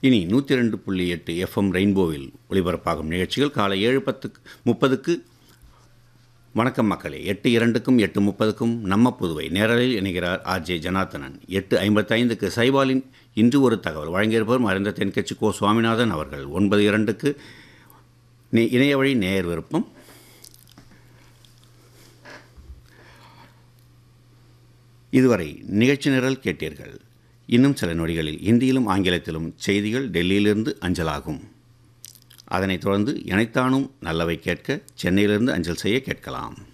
இனி நூற்றி ரெண்டு புள்ளி எட்டு எஃப்எம் ரெயின்போவில் ஒளிபரப்பாகும் நிகழ்ச்சிகள் காலை ஏழு பத்துக்கு முப்பதுக்கு வணக்கம் மக்களே எட்டு இரண்டுக்கும் எட்டு முப்பதுக்கும் நம்ம புதுவை நேரலில் இணைகிறார் ஆர்ஜே ஜனார்த்தனன் எட்டு ஐம்பத்தைந்துக்கு சைபாலின் இன்று ஒரு தகவல் வழங்கியிருப்பவர் மறைந்த தென்கட்சி கோ சுவாமிநாதன் அவர்கள் ஒன்பது இரண்டுக்கு நே இணைய வழி நேயர் விருப்பம் இதுவரை நிகழ்ச்சி நிரல் கேட்டீர்கள் இன்னும் சில நொடிகளில் இந்தியிலும் ஆங்கிலத்திலும் செய்திகள் டெல்லியிலிருந்து அஞ்சலாகும் அதனைத் தொடர்ந்து இணைத்தானும் நல்லவை கேட்க சென்னையிலிருந்து அஞ்சல் செய்ய கேட்கலாம்